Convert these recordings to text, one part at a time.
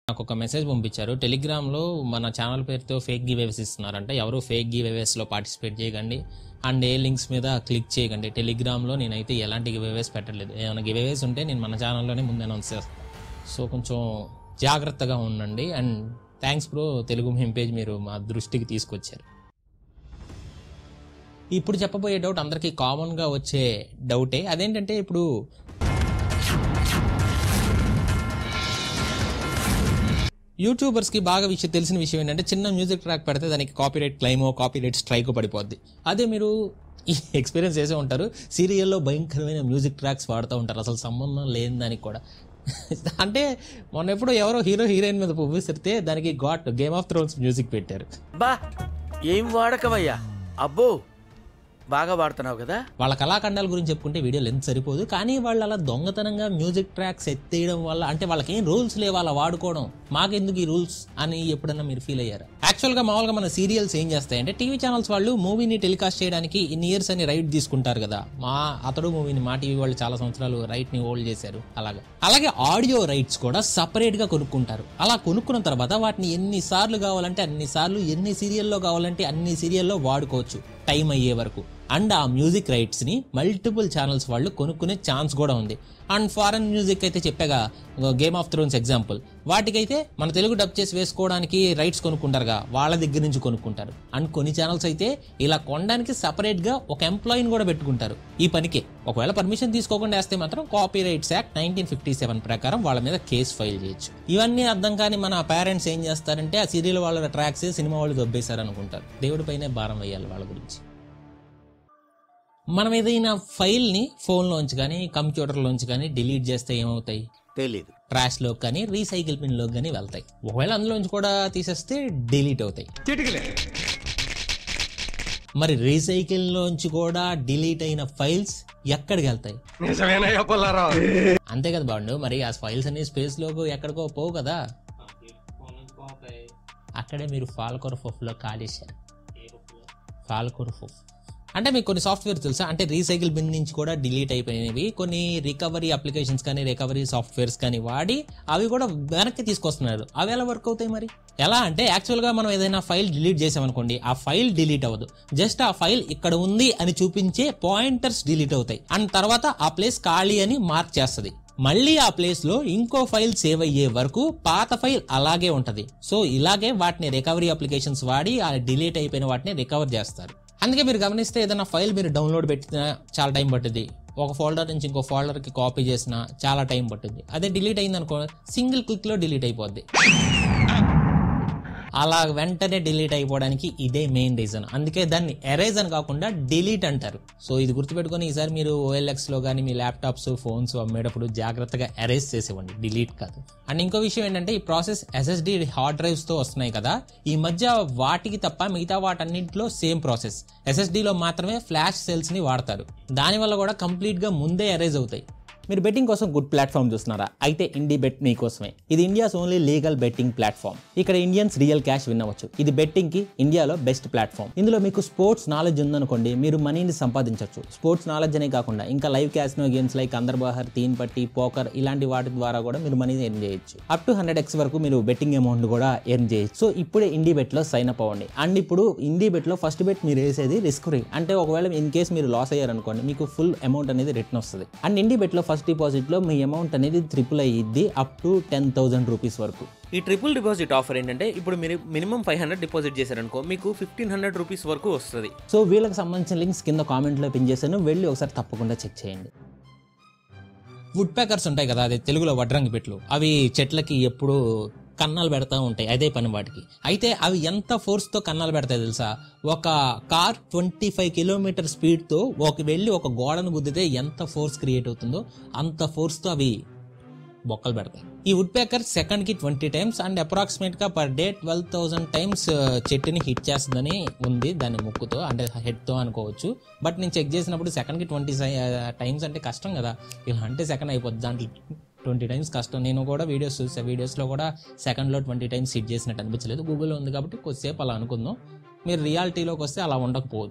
నాకు ఒక మెసేజ్ పంపించారు టెలిగ్రామ్లో మన ఛానల్ పేరుతో ఫేక్ గివేస్ ఇస్తున్నారంట ఎవరు ఫేక్ గివేస్లో పార్టిసిపేట్ చేయకండి అండ్ ఏ లింక్స్ మీద క్లిక్ చేయకండి టెలిగ్రామ్లో నేనైతే ఎలాంటి గివేస్ పెట్టలేదు ఏమైనా గివేస్ ఉంటే నేను మన ఛానల్లోనే ముందు అనౌన్స్ చేస్తాను సో కొంచెం జాగ్రత్తగా ఉండండి అండ్ థ్యాంక్స్ బ్రో తెలుగు మేం పేజ్ మీరు మా దృష్టికి తీసుకొచ్చారు ఇప్పుడు చెప్పబోయే డౌట్ అందరికీ కామన్గా వచ్చే డౌటే అదేంటంటే ఇప్పుడు యూట్యూబర్స్కి బాగా విషయం తెలిసిన విషయం ఏంటంటే చిన్న మ్యూజిక్ ట్రాక్ పెడితే దానికి కాపీరైట్ క్లైమో కాపీరైట్ స్ట్రైక్ పడిపోద్ది అదే మీరు ఈ ఎక్స్పీరియన్స్ చేసే ఉంటారు సీరియల్లో భయంకరమైన మ్యూజిక్ ట్రాక్స్ వాడుతూ ఉంటారు అసలు సంబంధం లేని దానికి కూడా అంటే మొన్న ఎప్పుడు ఎవరో హీరో హీరోయిన్ మీద పువ్విస్తే దానికి got game of thrones music పెట్టారు బా ఏం వాడకమయ్యా అబ్బో బాగా వాడుతున్నావు కదా వాళ్ళ కళాఖండాల గురించి చెప్పుకుంటే వీడియో లెంత్ సరిపోదు కానీ వాళ్ళు అలా దొంగతనంగా మ్యూజిక్ ట్రాక్స్ ఎత్తేయడం వల్ల అంటే వాళ్ళకి ఏం రూల్స్ లేవు అలా వాడుకోవడం మాకెందుకు ఈ రూల్స్ అని ఎప్పుడన్నా మీరు ఫీల్ అయ్యారు యాక్చువల్గా మామూలుగా మన సీరియల్స్ ఏం చేస్తాయంటే టీవీ ఛానల్స్ వాళ్ళు మూవీని టెలికాస్ట్ చేయడానికి ఇన్ని ఇయర్స్ అని రైట్ తీసుకుంటారు కదా మా అతడు మూవీని మా టీవీ వాళ్ళు చాలా సంవత్సరాలు రైట్ ని హోల్డ్ చేశారు అలాగా అలాగే ఆడియో రైట్స్ కూడా సపరేట్ గా కొనుక్కుంటారు అలా కొనుక్కున్న తర్వాత వాటిని ఎన్ని సార్లు కావాలంటే అన్ని సార్లు ఎన్ని సీరియల్లో కావాలంటే అన్ని సీరియల్లో వాడుకోవచ్చు టైం అయ్యే వరకు అండ్ ఆ మ్యూజిక్ రైట్స్ ని మల్టిపుల్ ఛానల్స్ వాళ్ళు కొనుక్కునే ఛాన్స్ కూడా ఉంది అండ్ ఫారెన్ మ్యూజిక్ అయితే చెప్పాగా గేమ్ ఆఫ్ థ్రోన్స్ ఎగ్జాంపుల్ వాటికైతే మన తెలుగు డబ్ చేసి వేసుకోవడానికి రైట్స్ కొనుక్కుంటారుగా వాళ్ళ దగ్గర నుంచి కొనుక్కుంటారు అండ్ కొన్ని ఛానల్స్ అయితే ఇలా కొనడానికి సపరేట్ గా ఒక ఎంప్లాయీని కూడా పెట్టుకుంటారు ఈ పనికే ఒకవేళ పర్మిషన్ తీసుకోకుండా వేస్తే మాత్రం copy rights act nineteen fifty seven ప్రకారం వాళ్ళ మీద కేసు ఫైల్ చేయొచ్చు ఇవన్నీ అర్థం కానీ మన పేరెంట్స్ ఏం చేస్తారంటే ఆ సీరియల్ వాళ్ళ ట్రాక్స్ సినిమా వాళ్ళు దొబ్బేశారు అనుకుంటారు దేవుడి పైనే భారం వేయాలి వాళ్ళ గురించి మనం ఏదైనా ఫైల్ని ఫోన్లోంచి కానీ కంప్యూటర్లోంచి కానీ డిలీట్ చేస్తే ఏమవుతాయి తెలీదు ట్రాష్లో కానీ రీసైకిల్ పిన్లోకి కానీ వెళ్తాయి ఒకవేళ అందులోంచి కూడా తీసేస్తే డిలీట్ అవుతాయి మరి రీసైకిల్లోంచి కూడా డిలీట్ అయిన ఫైల్స్ ఎక్కడికి వెళ్తాయి నిజమేనయ్యా పుల్లారావు అంతే కదా బాండు మరి ఆ ఫైల్స్ అన్ని స్పేస్లోకి ఎక్కడికో పోవు కదా అక్కడే మీరు ఫాల్కోర్ ఫోఫ్లో కాలేశారు ఫాల్కోర్ ఫోఫ్ అంటే మీకు కొన్ని సాఫ్ట్వేర్ తెలుసా అంటే రీసైకిల్ బిన్ నుంచి కూడా డిలీట్ అయిపోయినవి కొన్ని రికవరీ అప్లికేషన్స్ కానీ రికవరీ సాఫ్ట్వేర్స్ కానీ వాడి అవి కూడా వెనక్కి తీసుకొస్తున్నారు అవి ఎలా వర్క్ అవుతాయి మరి ఎలా అంటే యాక్చువల్గా మనం ఏదైనా ఫైల్ డిలీట్ చేసామనుకోండి ఆ ఫైల్ డిలీట్ అవ్వదు జస్ట్ ఆ ఫైల్ ఇక్కడ ఉంది అని చూపించే పాయింటర్స్ డిలీట్ అవుతాయి అండ్ తర్వాత ఆ ప్లేస్ ఖాళీ అని మార్క్ చేస్తుంది మళ్ళీ ఆ ప్లేస్ లో ఇంకో ఫైల్ సేవ్ అయ్యే వరకు పాత ఫైల్ అలాగే ఉంటది సో ఇలాగే వాటిని రికవరీ అప్లికేషన్స్ వాడి ఆ డిలీట్ అయిపోయిన వాటిని రికవర్ చేస్తారు అందుకే మీరు గమనిస్తే ఏదైనా ఫైల్ మీరు డౌన్లోడ్ పెట్టినా చాలా టైం పట్టుద్ది ఒక ఫోల్డర్ నుంచి ఇంకో folder కి కాపీ చేసినా చాలా టైం పట్టుద్ది అదే డిలీట్ అయింది అనుకో సింగిల్ క్లిక్ లో డిలీట్ అయిపోద్ది అలా వెంటనే డిలీట్ అయిపోవడానికి ఇదే మెయిన్ రీజన్ అందుకే దాన్ని ఎరేజ్ అని కాకుండా డిలీట్ అంటారు సో ఇది గుర్తుపెట్టుకొని ఈసారి మీరు OLX లో కానీ మీ ల్యాప్టాప్స్ ఫోన్స్ అమ్మేటప్పుడు జాగ్రత్తగా ఎరేజ్ చేసేవ్వండి డిలీట్ కాదు అండ్ ఇంకో విషయం ఏంటంటే ఈ ప్రాసెస్ ఎస్ఎస్డి హార్డ్ డ్రైవ్స్ తో వస్తున్నాయి కదా ఈ మధ్య వాటికి తప్ప మిగతా వాటన్నింటిలో సేమ్ ప్రాసెస్ ఎస్ఎస్డిలో మాత్రమే ఫ్లాష్ సెల్స్ ని వాడతారు దానివల్ల కూడా కంప్లీట్ గా ముందే ఎరేజ్ అవుతాయి మీరు బెట్టింగ్ కోసం గుడ్ ప్లాట్ఫామ్ చూస్తున్నారా అయితే ఇండి బెట్ మీకోసమే ఇది India's only legal betting platform ఇక్కడ ఇండియన్స్ రియల్ క్యాష్ విన్నవచ్చు ఇది బెట్టింగ్ కి ఇండియాలో బెస్ట్ ప్లాట్ఫామ్ ఇందులో మీకు స్పోర్ట్స్ నాలెడ్జ్ ఉందనుకోండి మీరు మనీని సంపాదించవచ్చు స్పోర్ట్స్ నాలెడ్జ్ అనే కాకుండా ఇంకా live casino games like Andar Bahar Teen Patti poker ఇలాంటి వాటి ద్వారా కూడా మీరు మనీ ఎర్న్ చేయొచ్చు అప్ టు హండ్రెడ్ ఎక్స్ వరకు మీరు బెట్టింగ్ అమౌంట్ కూడా ఎర్న్ చేయొచ్చు సో ఇప్పుడే ఇండి బెట్ లో సైన్ అప్ అవ్వండి అండ్ ఇప్పుడు ఇండి బెట్ లో ఫస్ట్ బెట్ మీరు వేసేది రిస్క్ ఫ్రీ అంటే ఒకవేళ ఇన్ కేస్ మీరు లాస్ అయ్యారనుకోండి మీకు ఫుల్ అమౌంట్ అనేది రిటర్న్ వస్తుంది అండ్ ఇండి బెట్ లో ఫస్ట్ డిపాజిట్ లో మీ అమౌంట్ అనేది ట్రిపుల్ అయ్యిద్ది up to ten thousand rupees వరకు ఈ ట్రిపుల్ డిపాజిట్ ఆఫర్ ఏంటంటే ఇప్పుడు మీరు మినిమం ఫైవ్ హండ్రెడ్ డిపాజిట్ చేశారనుకో మీకు ఫిఫ్టీన్ హండ్రెడ్ రూపీస్ వరకు వస్తుంది సో వీళ్ళకి సంబంధించిన లింక్స్ కింద కామెంట్లో పిన్ చేశాను వెళ్ళి ఒకసారి తప్పకుండా చెక్ చేయండి వుడ్ ప్యాకర్స్ ఉంటాయి కదా అదే తెలుగులో వడ్రంగి పెట్లు అవి చెట్లకి ఎప్పుడు కన్నాలు పెడతా ఉంటాయి అదే పని వాటికి అయితే అవి ఎంత ఫోర్స్తో కన్నాలు పెడతాయి తెలుసా ఒక కార్ ట్వంటీ ఫైవ్ కిలోమీటర్ స్పీడ్తో ఒక వెళ్ళి ఒక గోడను గుద్దితే ఎంత ఫోర్స్ క్రియేట్ అవుతుందో అంత ఫోర్స్తో అవి బొక్కలు పెడతాయి ఈ వుడ్ పేకర్ సెకండ్ కి ట్వంటీ టైమ్స్ అండ్ అప్రాక్సిమేట్ గా per day twelve thousand times చెట్టుని హిట్ చేస్తుందని ఉంది దాని ముక్కుతో అంటే హెడ్ తో అనుకోవచ్చు బట్ నేను చెక్ చేసినప్పుడు సెకండ్ కి ట్వంటీ టైమ్స్ అంటే కష్టం కదా ఇలా అంటే సెకండ్ అయిపోద్ది దాంట్లో ట్వంటీ టైమ్స్ కష్టం నేను కూడా వీడియోస్ చూసా వీడియోస్లో కూడా సెకండ్లో ట్వంటీ టైమ్స్ హిట్ చేసినట్టు అనిపించలేదు గూగుల్లో ఉంది కాబట్టి కొద్దిసేపు అలా అనుకుందాం మీరు రియాలిటీలోకి వస్తే అలా ఉండకపోవచ్చు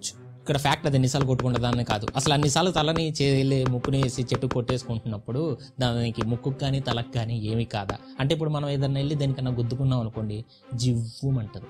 ఇక్కడ ఫ్యాక్ట్ అది ఎన్నిసార్లు కొట్టుకుంటుందని కాదు అసలు అన్నిసార్లు తలని చేలే ముక్కుని వేసి చెట్టు కొట్టేసుకుంటున్నప్పుడు దానికి ముక్కుకు కానీ తలకు కానీ ఏమీ కాదా అంటే ఇప్పుడు మనం ఏదైనా వెళ్ళి దేనికన్నా గుద్దుకున్నాం అనుకోండి జివ్వుమంటది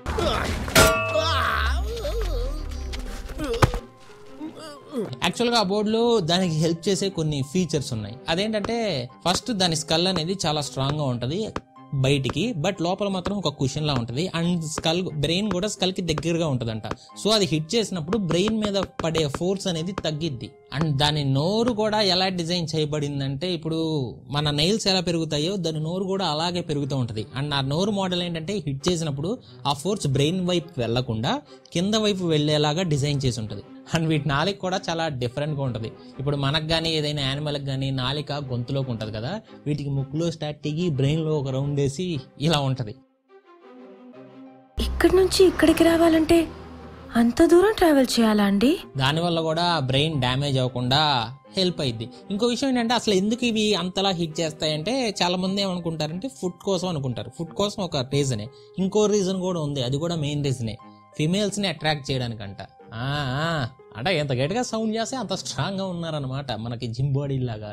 యాక్చువల్గా ఆ బోర్డులో దానికి హెల్ప్ చేసే కొన్ని ఫీచర్స్ ఉన్నాయి అదేంటంటే ఫస్ట్ దాని స్కల్ అనేది చాలా స్ట్రాంగ్గా ఉంటుంది బయటికి బట్ లోపల మాత్రం ఒక కుషన్ లా ఉంటుంది అండ్ స్కల్ బ్రెయిన్ కూడా స్కల్ కి దగ్గరగా ఉంటుందంట సో అది హిట్ చేసినప్పుడు బ్రెయిన్ మీద పడే ఫోర్స్ అనేది తగ్గిద్ది అండ్ దాని నోరు కూడా ఎలా డిజైన్ చేయబడిందంటే ఇప్పుడు మన నెయిల్స్ ఎలా పెరుగుతాయో దాని నోరు కూడా అలాగే పెరుగుతూ ఉంటుంది అండ్ ఆ నోరు మోడల్ ఏంటంటే హిట్ చేసినప్పుడు ఆ ఫోర్స్ బ్రెయిన్ వైపు వెళ్లకుండా కింద వైపు వెళ్ళేలాగా డిజైన్ చేసి ఉంటుంది అండ్ వీటి నాలిక కూడా చాలా డిఫరెంట్గా ఉంటుంది ఇప్పుడు మనకు కానీ ఏదైనా యానిమల్కి కానీ నాలిక గొంతులోకి ఉంటుంది కదా వీటికి ముక్కులో స్టార్ట్ అయ్యి బ్రెయిన్లో ఒక రౌండ్ వేసి ఇలా ఉంటుంది ఇక్కడి నుంచి ఇక్కడికి రావాలంటే అంత దూరం ట్రావెల్ చేయాలా అండి దానివల్ల కూడా బ్రెయిన్ డ్యామేజ్ అవ్వకుండా హెల్ప్ అయింది ఇంకో విషయం ఏంటంటే అసలు ఎందుకు ఇవి అంతలా హిట్ చేస్తాయంటే చాలా మంది ఏమనుకుంటారంటే ఫుడ్ కోసం అనుకుంటారు ఫుడ్ కోసం ఒక రీజనే ఇంకో రీజన్ కూడా ఉంది అది కూడా మెయిన్ రీజనే ఫిమేల్స్ని అట్రాక్ట్ చేయడానికంట ఆ, ఆ, అంటే ఎంత గట్టిగా సౌండ్ చేస్తే అంత స్ట్రాంగ్గా ఉన్నారనమాట మనకి జిమ్ బాడీ లాగా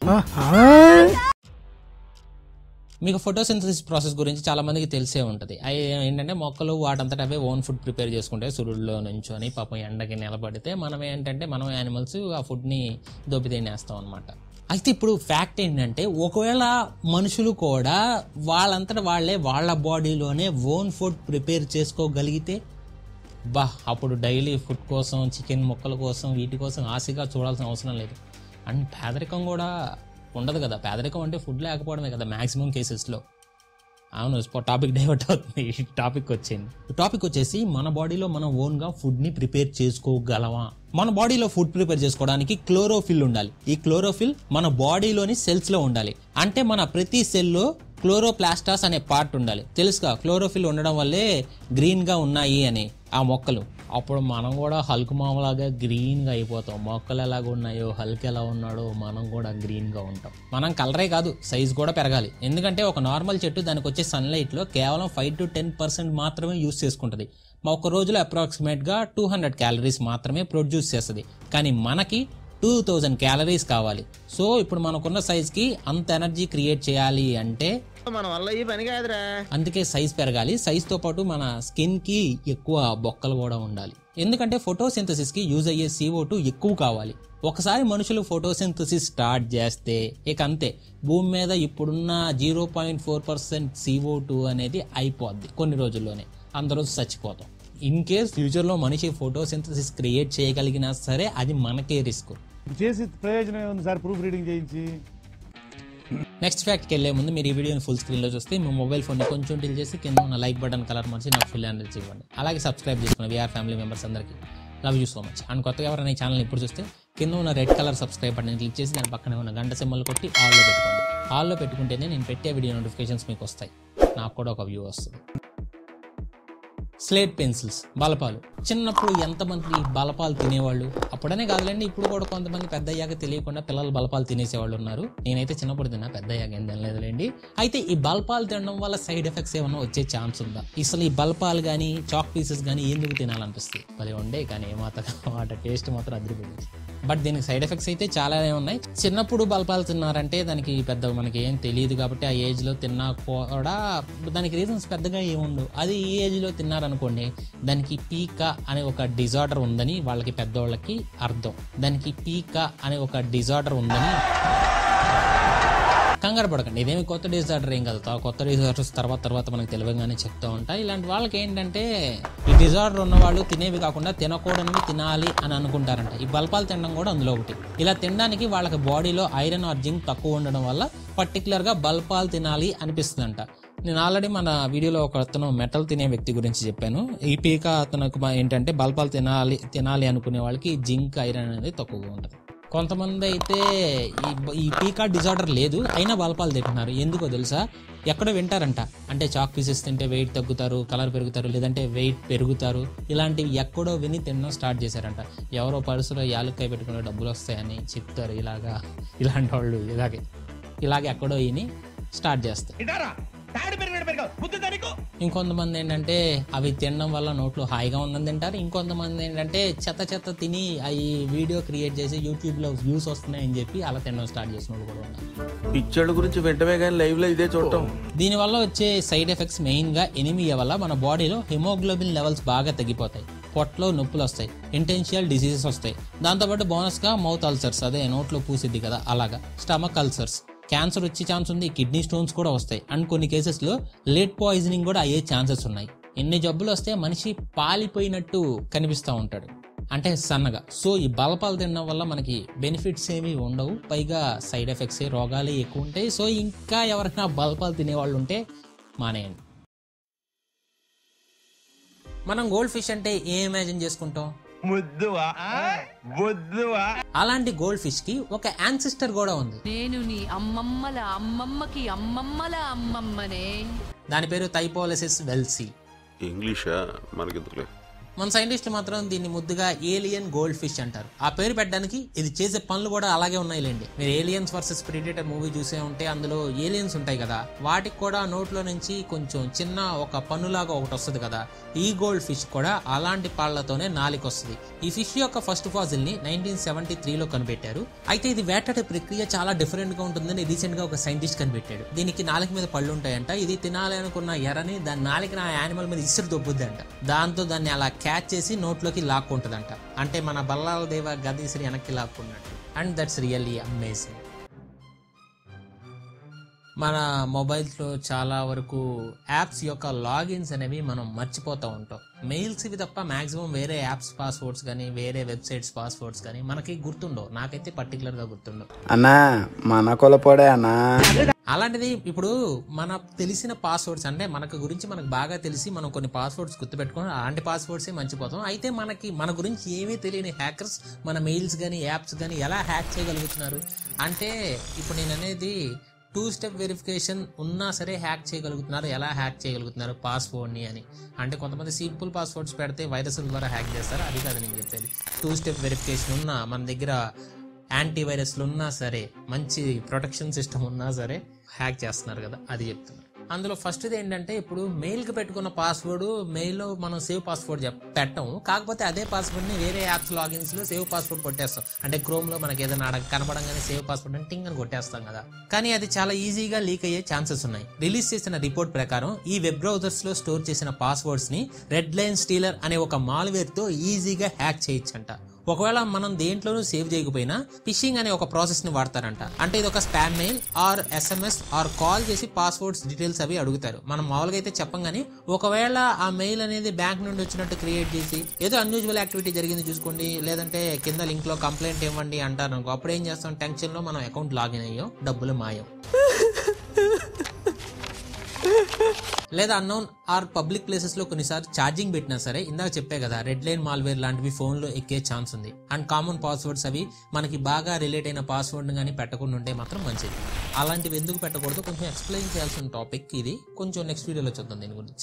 మీకు ఫోటోసింథసిస్ ప్రాసెస్ గురించి చాలా మందికి తెలిసే ఉంటుంది అవి ఏంటంటే మొక్కలు వాటంతట అవే ఓన్ ఫుడ్ ప్రిపేర్ చేసుకుంటే సూర్యుడిలో నుంచొని పాపం ఎండకి నిలబడితే మనం ఏంటంటే మనం యానిమల్స్ ఆ ఫుడ్ని దోపి తినేస్తాం అనమాట అయితే ఇప్పుడు ఫ్యాక్ట్ ఏంటంటే ఒకవేళ మనుషులు కూడా వాళ్ళంతట వాళ్ళే వాళ్ళ బాడీలోనే ఓన్ ఫుడ్ ప్రిపేర్ చేసుకోగలిగితే బా అప్పుడు డైలీ ఫుడ్ కోసం చికెన్ ముక్కల కోసం వీటి కోసం ఆశగా చూడాల్సిన అవసరం లేదు అండ్ పేదరికం కూడా ఉండదు కదా పేదరికం అంటే ఫుడ్ లేకపోవడమే కదా మ్యాక్సిమం కేసెస్లో అవును టాపిక్ డైవర్ట్ అవుతుంది ఈ టాపిక్ వచ్చింది టాపిక్ వచ్చేసి మన బాడీలో మనం ఓన్గా ఫుడ్ని ప్రిపేర్ చేసుకోగలమా మన బాడీలో ఫుడ్ ప్రిపేర్ చేసుకోవడానికి క్లోరోఫిల్ ఉండాలి ఈ క్లోరోఫిల్ మన బాడీలోని సెల్స్లో ఉండాలి అంటే మన ప్రతి సెల్లో క్లోరోప్లాస్టాస్ అనే పార్ట్ ఉండాలి తెలుసుగా క్లోరోఫిల్ ఉండడం వల్లే గ్రీన్గా ఉన్నాయి అని ఆ మొక్కలు అప్పుడు మనం కూడా హల్క్ మామలాగా గ్రీన్గా అయిపోతాం మొక్కలు ఎలాగ ఉన్నాయో హల్క్ ఎలా ఉన్నాడో మనం కూడా గ్రీన్గా ఉంటాం మనం కలరే కాదు సైజ్ కూడా పెరగాలి ఎందుకంటే ఒక నార్మల్ చెట్టు దానికి వచ్చే సన్లైట్లో కేవలం ఫైవ్ టు టెన్ పర్సెంట్ మాత్రమే యూస్ చేసుకుంటుంది మా ఒక రోజులో అప్రాక్సిమేట్గా టూ హండ్రెడ్ క్యాలరీస్ మాత్రమే ప్రొడ్యూస్ చేస్తుంది కానీ మనకి టూ థౌజండ్ క్యాలరీస్ కావాలి సో ఇప్పుడు మనకున్న సైజ్కి అంత ఎనర్జీ క్రియేట్ చేయాలి అంటే మన వల్ల ఈ పని కాదురా అందుకే సైజ్ పెరగాలి సైజ్తో పాటు మన స్కిన్కి ఎక్కువ బొక్కలు కూడా ఉండాలి ఎందుకంటే ఫోటోసింథసిస్కి యూజ్ అయ్యే CO2 టూ ఎక్కువ కావాలి ఒకసారి మనుషులు ఫోటోసింథసిస్ స్టార్ట్ చేస్తే ఇక అంతే భూమి మీద ఇప్పుడున్న zero point four percent CO two అనేది అయిపోద్ది కొన్ని రోజుల్లోనే అందరూ చచ్చిపోతాం ఇన్ కేస్ ఫ్యూచర్లో మనిషి ఫోటోసింథసిస్ క్రియేట్ చేయగలిగినా సరే అది మనకే రిస్క్ చేసి ప్రయోజనం ఏముంది సార్ ప్రూఫ్ రీడింగ్ చేయించి నెక్స్ట్ ఫ్యాక్ట్కి వెళ్ళే ముందు మీరు ఈ వీడియోని ఫుల్ స్క్రీన్లో చూస్తే మీ మొబైల్ ఫోన్ని కొంచెం టిల్ చేసి కింద ఉన్న లైక్ బటన్ కలర్ మార్చి నాకు ఫుల్ హ్యాండిల్స్ ఇవ్వండి అలాగే సబ్స్క్రైబ్ చేసుకున్న వీఆర్ ఫ్యామిలీ మెంబర్స్ అందరికీ love you so much and కొత్తగా ఎవరైనా ఈ ఛానల్ ఇప్పుడు చూస్తే కింద ఉన్న red colour subscribe button click చేసి దాని పక్కనే ఉన్న గంట సింబల్ కొట్టి ఆల్లో పెట్టుకోండి ఆల్లో పెట్టుకుంటేనే నేను పెట్టే వీడియో నోటిఫికేషన్స్ మీకు వస్తాయి నాకు కూడా ఒక వ్యూ వస్తుంది స్లేట్ పెన్సిల్స్ బలపాలు చిన్నప్పుడు ఎంతమంది బలపాలు తినేవాళ్ళు అప్పుడనే కాదులేండి ఇప్పుడు కూడా కొంతమంది పెద్ద అయ్యాక తెలియకుండా పిల్లలు బలపాలు తినేసేవాళ్ళు ఉన్నారు నేనైతే చిన్నప్పుడు తిన్నా పెద్ద అయ్యాక ఏం తినలేదులేండి అయితే ఈ బల్పాలు తినడం వల్ల సైడ్ ఎఫెక్ట్స్ ఏమైనా వచ్చే ఛాన్స్ ఉందా అసలు ఈ బల్పాలు కానీ చాక్ పీసెస్ కానీ ఎందుకు తినాలనిపిస్తుంది భలే ఉండే కానీ ఏమాత్రం వాటి టేస్ట్ మాత్రం అదిరిపోయింది బట్ దీనికి సైడ్ ఎఫెక్ట్స్ అయితే చాలానే ఉన్నాయి చిన్నప్పుడు బల్పాలు తిన్నారంటే దానికి పెద్ద మనకి ఏం తెలియదు కాబట్టి ఆ ఏజ్లో తిన్నా కూడా దానికి రీజన్స్ పెద్దగా ఏముండవు అది ఈ ఏజ్లో తిన్నారనుకోండి దానికి పీకా అనే ఒక డిజార్డర్ ఉందని వాళ్ళకి పెద్దవాళ్ళకి అర్థం దానికి పీకా అనే ఒక డిజార్డర్ ఉందని కంగారు పడకండి ఇదేమి కొత్త డిజార్డర్ ఏం కదా కొత్త డిజార్డర్స్ తర్వాత తర్వాత మనకు తెలియగానే చెప్తూ ఉంటాయి ఇలాంటి వాళ్ళకి ఏంటంటే ఈ డిజార్డర్ ఉన్న వాళ్ళు తినేవి కాకుండా తినకూడనివి తినాలి అని అనుకుంటారంట ఈ బల్పాలు తినడం కూడా అందులో ఒకటి ఇలా తినడానికి వాళ్ళకి బాడీలో ఐరన్ ఆర్ జింక్ తక్కువ ఉండడం వల్ల పర్టికులర్గా బల్పాలు తినాలి అనిపిస్తుందంట నేను ఆల్రెడీ మన వీడియోలో ఒక అతను మెటల్ తినే వ్యక్తి గురించి చెప్పాను ఈ పీక అతనికి మా- ఏంటంటే బల్పాలు తినాలి తినాలి అనుకునే వాళ్ళకి జింక్ ఐరన్ అనేది తక్కువగా ఉంటుంది కొంతమంది అయితే ఈ బ- ఈ పీకా డిజార్డర్ లేదు అయినా బల్పాలు తింటున్నారు ఎందుకో తెలుసా ఎక్కడో వింటారంట అంటే చాక్ పీసెస్ తింటే వెయిట్ తగ్గుతారు కలర్ పెరుగుతారు లేదంటే వెయిట్ పెరుగుతారు ఇలాంటివి ఎక్కడో విని తినడం స్టార్ట్ చేశారంట ఎవరో పర్సులో యాలక్కాయ పెట్టుకునే డబ్బులు వస్తాయని చెప్తారు ఇలాగా ఇలాంటి వాళ్ళు ఇలాగే ఇలాగే ఎక్కడో విని స్టార్ట్ చేస్తారు ఇటారా తాడు పెరిగినట్టు పెరగవు బుద్ధి తనకు ఇంకొంతమంది ఏంటంటే అవి తినడం వల్ల నోట్లో హాయిగా ఉందని తింటారు ఇంకొంతమంది ఏంటంటే చెత్త చెత్త తిని అవి వీడియో క్రియేట్ చేసి యూట్యూబ్లో వ్యూస్ వస్తున్నాయని చెప్పి అలా తినడం స్టార్ట్ చేసిన వాళ్ళు కూడా ఉన్నారు పిచ్చోళ్ళ గురించి వింటమే కానీ లైవ్ లో ఇదే చూడటం దీనివల్ల వచ్చే సైడ్ ఎఫెక్ట్స్ మెయిన్గా ఎనిమియా వల్ల మన బాడీలో హిమోగ్లోబిన్ లెవెల్స్ బాగా తగ్గిపోతాయి పొట్టలో నొప్పులు వస్తాయి ఇంటెన్షియల్ డిసీజెస్ వస్తాయి దాంతోపాటు బోనస్గా మౌత్ అల్సర్స్ అదే నోట్లో పూసిద్ది కదా అలాగా స్టమక్ అల్సర్స్ క్యాన్సర్ వచ్చే ఛాన్స్ ఉంది కిడ్నీ స్టోన్స్ కూడా వస్తాయి అండ్ కొన్ని కేసెస్లో లేట్ పాయిజనింగ్ కూడా అయ్యే ఛాన్సెస్ ఉన్నాయి ఎన్ని జబ్బులు వస్తే మనిషి పాలిపోయినట్టు కనిపిస్తూ ఉంటాడు అంటే సన్నగా సో ఈ బలపాలు తినడం వల్ల మనకి బెనిఫిట్స్ ఏమీ ఉండవు పైగా సైడ్ ఎఫెక్ట్స్ రోగాలు ఎక్కువ ఉంటాయి సో ఇంకా ఎవరైనా బలపాలు తినేవాళ్ళు ఉంటే మానేయండి మనం గోల్డ్ ఫిష్ అంటే ఏం ఇమాజిన్ చేసుకుంటాం అలాంటి గోల్డ్ ఫిష్ కి ఒక యాన్సిస్టర్ కూడా ఉంది నేను నీ అమ్మమ్మల అమ్మమ్మకి అమ్మమ్మల అమ్మమ్మనే దాని పేరు థైపోలసిస్ వెల్సీ ఇంగ్లీషా మనకెందుకులే మన సైంటిస్టులు మాత్రం దీన్ని ముద్దుగా ఏలియన్ గోల్డ్ ఫిష్ అంటారు ఆ పేరు పెట్టడానికి ఇది చేసే పనులు కూడా అలాగే ఉన్నాయిలేండి మీరు ఏలియన్స్ వర్సెస్ ప్రిడేటర్ మూవీ చూసే ఉంటే అందులో ఏలియన్స్ ఉంటాయి కదా వాటికి కూడా నోట్లో నుంచి కొంచెం చిన్న ఒక పన్నులాగా ఒకటి వస్తుంది కదా ఈ గోల్డ్ ఫిష్ కూడా అలాంటి పాళ్లతోనే నాలికి వస్తుంది ఈ ఫిష్ యొక్క ఫస్ట్ ఫాజిల్ ని నైన్టీన్ సెవెంటీ త్రీలో కనిపెట్టారు అయితే ఇది వేటాడే ప్రక్రియ చాలా డిఫరెంట్ గా ఉంటుందని రీసెంట్ గా ఒక సైంటిస్ట్ కనిపెట్టాడు దీనికి నాలుక మీద పళ్ళు ఉంటాయంట ఇది తినాలి అనుకున్న ఎర్రని దాని నాలుక ఆ యానిమల్ మీద ఇసురు దొబ్బుద్దంట దాంతో దాన్ని అలా క్యాచ్ చేసి నోట్లోకి లాక్కుంటుందంట అంటే మన బల్లాల దేవ గదీశ్రీ వెనక్కి లాక్కున్నట్టు అండ్ దట్స్ రియల్లీ అమేజింగ్ మన మొబైల్స్లో చాలా వరకు యాప్స్ యొక్క లాగిన్స్ అనేవి మనం మర్చిపోతూ ఉంటాం మెయిల్స్ ఇవి తప్ప మాక్సిమం వేరే యాప్స్ పాస్వర్డ్స్ కానీ వేరే వెబ్సైట్స్ పాస్వర్డ్స్ కానీ మనకి గుర్తుండవు నాకైతే పర్టికులర్గా గుర్తుండవు అన్నా మన కొలపోడే అన్నా అలాంటిది ఇప్పుడు మన తెలిసిన పాస్వర్డ్స్ అంటే మనకు గురించి మనకు బాగా తెలిసి మనం కొన్ని పాస్వర్డ్స్ గుర్తుపెట్టుకొని అలాంటి పాస్వర్డ్సే మర్చిపోతాం అయితే మనకి మన గురించి ఏమీ తెలియని హ్యాకర్స్ మన మెయిల్స్ కానీ యాప్స్ కానీ ఎలా హ్యాక్ చేయగలుగుతున్నారు అంటే ఇప్పుడు నేను అనేది టూ స్టెప్ వెరిఫికేషన్ ఉన్నా సరే హ్యాక్ చేయగలుగుతున్నారు ఎలా హ్యాక్ చేయగలుగుతున్నారు పాస్వర్డ్ని అని అంటే కొంతమంది సింపుల్ పాస్వర్డ్స్ పెడితే వైరస్ల ద్వారా హ్యాక్ చేస్తారు అది కాదు నేను చెప్పేది టూ స్టెప్ వెరిఫికేషన్ ఉన్నా మన దగ్గర యాంటీ వైరస్లు ఉన్నా సరే మంచి ప్రొటెక్షన్ సిస్టమ్ ఉన్నా సరే హ్యాక్ చేస్తున్నారు కదా అది చెప్తున్నారు అందులో ఫస్ట్ది ఏంటంటే ఇప్పుడు మెయిల్కి పెట్టుకున్న పాస్వర్డ్ మెయిల్లో మనం సేవ్ పాస్వర్డ్ చెప్ పెట్టము కాకపోతే అదే పాస్వర్డ్ని వేరే యాప్స్ లాగిన్స్లో సేవ్ పాస్వర్డ్ కొట్టేస్తాం అంటే క్రోమ్లో మనకి ఏదైనా అడగ కనపడంగానే సేవ్ పాస్వర్డ్ అని టింగ్ అని కొట్టేస్తాం కదా కానీ అది చాలా ఈజీగా లీక్ అయ్యే ఛాన్సెస్ ఉన్నాయి రిలీజ్ చేసిన రిపోర్ట్ ప్రకారం ఈ వెబ్ బ్రౌజర్స్లో స్టోర్ చేసిన పాస్వర్డ్స్ని రెడ్ లైన్ స్టీలర్ అనే ఒక మాల్వేర్తో ఈజీగా హ్యాక్ చేయొచ్చంట ఒకవేళ మనం దేంట్లోనూ సేవ్ చేయకపోయినా ఫిషింగ్ అనే ఒక ప్రాసెస్ ని వాడతారంట అంటే ఇది ఒక spam mail or SMS or call చేసి పాస్వర్డ్స్ డీటెయిల్స్ అవి అడుగుతారు మనం మామూలుగా అయితే చెప్పం కానీ ఒకవేళ ఆ మెయిల్ అనేది బ్యాంక్ నుండి వచ్చినట్టు క్రియేట్ చేసి ఏదో అన్యూజువల్ యాక్టివిటీ జరిగింది చూసుకోండి లేదంటే కింద లింక్ లో కంప్లైంట్ ఇవ్వండి అంటారు అనుకో అప్పుడు ఏం చేస్తాం టెన్షన్ లో మనం అకౌంట్ లాగిన్ అయ్యో డబ్బులు మాయం లేదా అన్నోన్ ఆర్ పబ్లిక్ ప్లేసెస్ లో కొన్నిసార్లు ఛార్జింగ్ పెట్టినా సరే ఇందాక చెప్పే కదా రెడ్ లైన్ మాల్వేర్ లాంటివి ఫోన్ లో ఎక్కే ఛాన్స్ ఉంది అండ్ కామన్ పాస్వర్డ్స్ అవి మనకి బాగా రిలేట్ అయిన పాస్వర్డ్ కానీ పెట్టకుండా ఉంటే మాత్రం మంచిది అలాంటివి ఎందుకు పెట్టకూడదు కొంచెం ఎక్స్ప్లెయిన్ చేయాల్సిన టాపిక్ ఇది కొంచెం నెక్స్ట్ వీడియోలో చూద్దాం దీని గురించి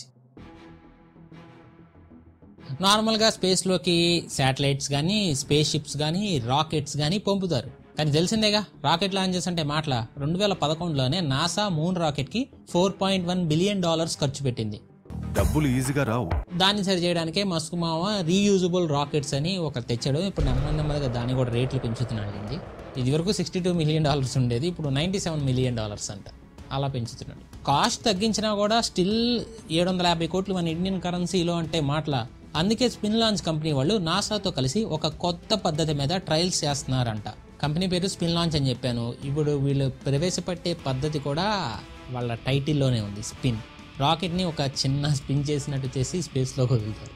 నార్మల్గా స్పేస్లోకి శాటిలైట్స్ కానీ స్పేస్ షిప్స్ కానీ రాకెట్స్ కానీ పంపుతారు కానీ తెలిసిందేగా రాకెట్ లాంచెస్ అంటే మాటల రెండు వేల పదకొండులోనే నాసా మూన్ రాకెట్కి four point one billion dollars ఖర్చు పెట్టింది డబ్బులు ఈజీగా రావు దాన్ని సరి చేయడానికే మస్క్ మామ రీయూజబుల్ రాకెట్స్ అని ఒక తెచ్చాడు ఇప్పుడు నెమ్మది నెమ్మదిగా దాన్ని కూడా రేట్లు పెంచుతున్నాడు ఇది ఇది వరకు సిక్స్టీ టూ మిలియన్ డాలర్స్ ఉండేది ఇప్పుడు నైంటీ సెవెన్ మిలియన్ డాలర్స్ అంట అలా పెంచుతున్నాడు కాస్ట్ తగ్గించినా కూడా స్టిల్ ఏడు వందల యాభై కోట్లు మన ఇండియన్ కరెన్సీలో అంటే మాటల అందుకే స్పిన్ లాంచ్ కంపెనీ వాళ్ళు నాసాతో కలిసి ఒక కొత్త పద్ధతి మీద ట్రయల్స్ చేస్తున్నారంట కంపెనీ పేరు స్పిన్ లాంచ్ అని చెప్పాను ఇప్పుడు వీళ్ళు ప్రవేశపెట్టే పద్ధతి కూడా వాళ్ళ టైటిల్లోనే ఉంది స్పిన్ రాకెట్ని ఒక చిన్న స్పిన్ చేసినట్టు చేసి స్పేస్లోకి వదులుతారు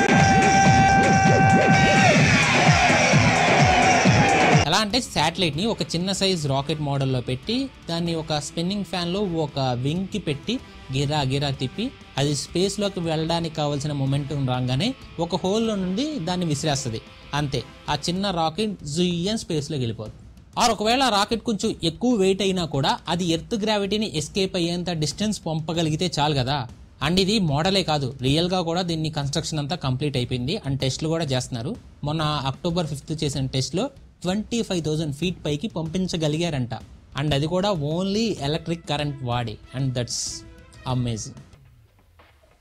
ఎలా అంటే శాటిలైట్ని ఒక చిన్న సైజ్ రాకెట్ మోడల్లో పెట్టి దాన్ని ఒక స్పిన్నింగ్ ఫ్యాన్లో ఒక వింగ్కి పెట్టి గిరా గిరా తిప్పి అది స్పేస్లోకి వెళ్ళడానికి కావాల్సిన మొమెంటం రాగానే ఒక హోల్లో నుండి దాన్ని విసిరేస్తుంది అంతే ఆ చిన్న రాకెట్ జుయ్యన్ స్పేస్లోకి వెళ్ళిపోతుంది ఆర్ ఒకవేళ రాకెట్ కొంచెం ఎక్కువ వెయిట్ అయినా కూడా అది ఎర్త్ గ్రావిటీని ఎస్కేప్ అయ్యేంత డిస్టెన్స్ పంపగలిగితే చాలు కదా అండ్ ఇది మోడలే కాదు రియల్గా కూడా దీన్ని కన్స్ట్రక్షన్ అంతా కంప్లీట్ అయిపోయింది అండ్ టెస్ట్లు కూడా చేస్తున్నారు మొన్న అక్టోబర్ ఫిఫ్త్ చేసిన టెస్ట్లో ట్వంటీ ఫైవ్ థౌజండ్ ఫీట్ పైకి పంపించగలిగారంట అండ్ అది కూడా ఓన్లీ ఎలక్ట్రిక్ కరెంట్ వాడి and that's amazing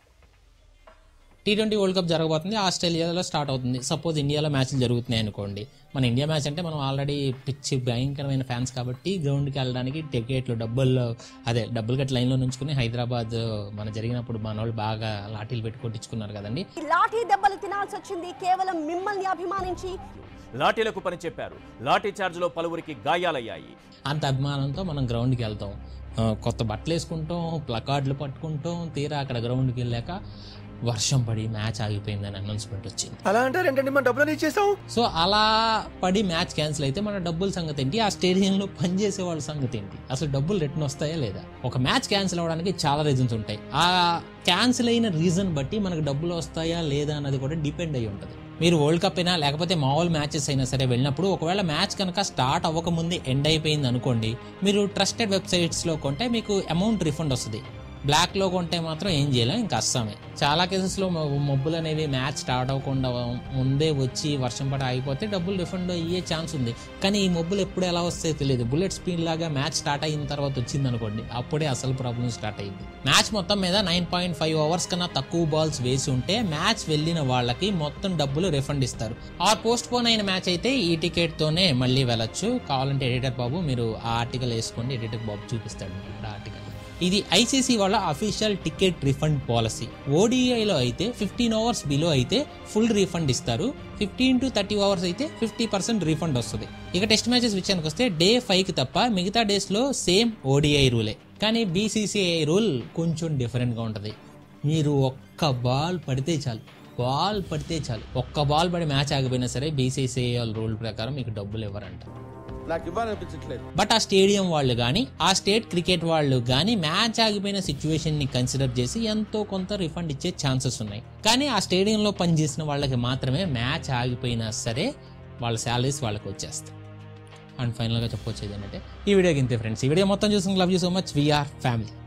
T twenty world cup జరగబోతుంది ఆస్ట్రేలియాలో స్టార్ట్ అవుతుంది సపోజ్ ఇండియాలో మ్యాచ్లు జరుగుతున్నాయి అనుకోండి మన ఇండియా మ్యాచ్ అంటే మనం ఆల్రెడీ పిచ్చి భయంకరమైన ఫ్యాన్స్ కాబట్టి గ్రౌండ్కి వెళ్ళడానికి టికెట్లు డబ్బులు అదే డబ్బులు గట్టి లైన్లో నుంచుకుని హైదరాబాద్ మన జరిగినప్పుడు మన వాళ్ళు బాగా లాఠీలు పెట్టి కొట్టించుకున్నారు కదండి లాఠీ దెబ్బలు తినాల్సి వచ్చింది కేవలం మిమ్మల్ని అభిమానించి లాఠీలకు పని చెప్పారు లాఠీ చార్జ్లో పలువురికి గాయాలయ్యాయి అంత అభిమానంతో మనం గ్రౌండ్కి వెళ్తాం ఆ, కొత్త బట్టలు వేసుకుంటాం ప్లకార్డులు పట్టుకుంటాం తీరా అక్కడ గ్రౌండ్కి వెళ్ళాక వర్షం పడి మ్యాచ్ ఆగిపోయిందని అనౌన్స్మెంట్ వచ్చింది అలా అంటారు ఏంటండి మన డబ్బులు ఇచ్చేసాం సో అలా పడి మ్యాచ్ క్యాన్సిల్ అయితే మన డబ్బుల సంగతి ఏంటి ఆ స్టేడియంలో పనిచేసే వాళ్ళ సంగతి ఏంటి అసలు డబ్బులు రిటర్న్ వస్తాయా లేదా ఒక మ్యాచ్ క్యాన్సిల్ అవ్వడానికి చాలా రీజన్స్ ఉంటాయి ఆ క్యాన్సిల్ అయిన రీజన్ బట్టి మనకు డబ్బులు వస్తాయా లేదా అన్నది కూడా డిపెండ్ అయి ఉంటుంది మీరు వరల్డ్ కప్ అయినా లేకపోతే మామూలు మ్యాచెస్ అయినా సరే వెళ్ళినప్పుడు ఒకవేళ మ్యాచ్ కనుక స్టార్ట్ అవ్వకముందే ఎండ్ అయిపోయింది అనుకోండి మీరు ట్రస్టెడ్ వెబ్సైట్స్లో కొంటే మీకు అమౌంట్ రిఫండ్ వస్తుంది బ్లాక్లో కొంటే మాత్రం ఏం చేయలేం ఇంకా అస్సామే చాలా కేసెస్లో మబ్బులు అనేవి మ్యాచ్ స్టార్ట్ అవ్వకుండా ముందే వచ్చి వర్షం పడి ఆగిపోతే డబ్బులు రిఫండ్ అయ్యే ఛాన్స్ ఉంది కానీ ఈ మబ్బులు ఎప్పుడు ఎలా వస్తాయో తెలియదు బుల్లెట్ స్పీడ్ లాగా మ్యాచ్ స్టార్ట్ అయిన తర్వాత వచ్చింది అనుకోండి అప్పుడే అసలు ప్రాబ్లం స్టార్ట్ అయింది మ్యాచ్ మొత్తం మీద నైన్ పాయింట్ ఫైవ్ అవర్స్ కన్నా తక్కువ బాల్స్ వేసి ఉంటే మ్యాచ్ వెళ్ళిన వాళ్ళకి మొత్తం డబ్బులు రిఫండ్ ఇస్తారు ఆర్ పోస్ట్ పోన్ అయిన మ్యాచ్ అయితే ఈ టికెట్ తోనే మళ్ళీ వెళ్ళొచ్చు కావాలంటే ఎడిటర్ బాబు మీరు ఆ ఆర్టికల్ వేసుకోండి ఎడిటర్ బాబు చూపిస్తాడు మీకు ఇక్కడ ఆర్టికల్ ఇది ఐసీసీ వాళ్ళ అఫీషియల్ టికెట్ రిఫండ్ పాలసీ ఓడిఐలో అయితే ఫిఫ్టీన్ అవర్స్ బిలో అయితే ఫుల్ రీఫండ్ ఇస్తారు ఫిఫ్టీన్ టు థర్టీ అవర్స్ అయితే ఫిఫ్టీ పర్సెంట్ రీఫండ్ వస్తుంది ఇక టెస్ట్ మ్యాచెస్ విషయానికి వస్తే డే ఫైవ్కి తప్ప మిగతా డేస్లో సేమ్ ఓడిఐ రూలే కానీ బీసీసీఐ రూల్ కొంచెం డిఫరెంట్గా ఉంటుంది మీరు ఒక్క బాల్ పడితే చాలు బాల్ పడితే చాలు ఒక్క బాల్ పడి మ్యాచ్ ఆగిపోయినా సరే బీసీసీఐ రూల్ ప్రకారం మీకు డబ్బులు ఇవ్వరంట నాకు ఇవ్వాలనిపించట్లేదు బట్ ఆ స్టేడియం వాళ్ళు కానీ ఆ స్టేట్ క్రికెట్ వాళ్ళు కానీ మ్యాచ్ ఆగిపోయిన సిచ్యువేషన్ ని కన్సిడర్ చేసి ఎంతో కొంత రిఫండ్ ఇచ్చే ఛాన్సెస్ ఉన్నాయి కానీ ఆ స్టేడియంలో పనిచేసిన వాళ్ళకి మాత్రమే మ్యాచ్ ఆగిపోయినా సరే వాళ్ళ శాలరీస్ వాళ్ళకి వచ్చేస్తాయి అండ్ ఫైనల్గా చెప్పొచ్చేది ఏంటంటే ఈ వీడియోకి ఇంతే ఫ్రెండ్స్ ఈ వీడియో మొత్తం చూసిన love you so much VR family